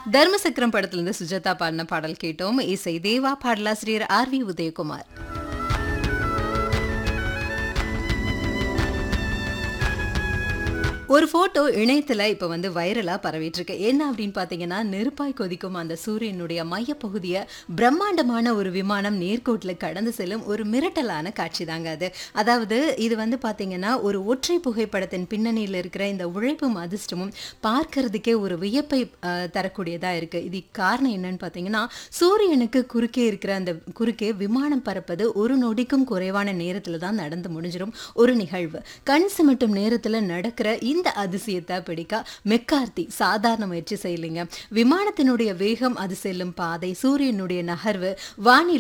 தர்மசக்கரம் படத்திலிருந்து சுஜாதா பாடின பாடல் கேட்டோம் இசை தேவா பாடலாசிரியர் ஆர் வி உதயகுமார் ஒரு போட்டோ இணையத்துல இப்ப வந்து வைரலா பரவிட்டு இருக்கு என்ன அப்படின்னு பாத்தீங்கன்னா நெருப்பாய் கொதிக்கும் அந்த சூரியனுடைய மையப்பகுதியை பிரம்மாண்டமான ஒரு விமானம் நேர்கோட்டுல கடந்து செல்லும் ஒரு மிரட்டலான காட்சி தாங்க அது அதாவது இது வந்து பாத்தீங்கன்னா ஒரு ஒற்றை புகைப்படத்தின் பின்னணியில் இருக்கிற இந்த உழைப்பும் அதிர்ஷ்டமும் பார்க்கறதுக்கே ஒரு வியப்பை அஹ், தரக்கூடியதா இருக்கு இது காரணம் என்னன்னு பாத்தீங்கன்னா சூரியனுக்கு குறுக்கே இருக்கிற அந்த குறுக்கே விமானம் பறப்பது ஒரு நொடிக்கும் குறைவான நேரத்துல தான் நடந்து முடிஞ்சிடும் ஒரு நிகழ்வு கண் சிமிட்டும் நேரத்துல நடக்கிற இந்த அதிசயத்தை பிடிக்க மெக்கார்த்தி சாதாரண முயற்சி செய்யலைங்க விமானத்தினுடைய வேகம் அது செல்லும் பாதை சூரியனுடைய நகர்வு வானிலை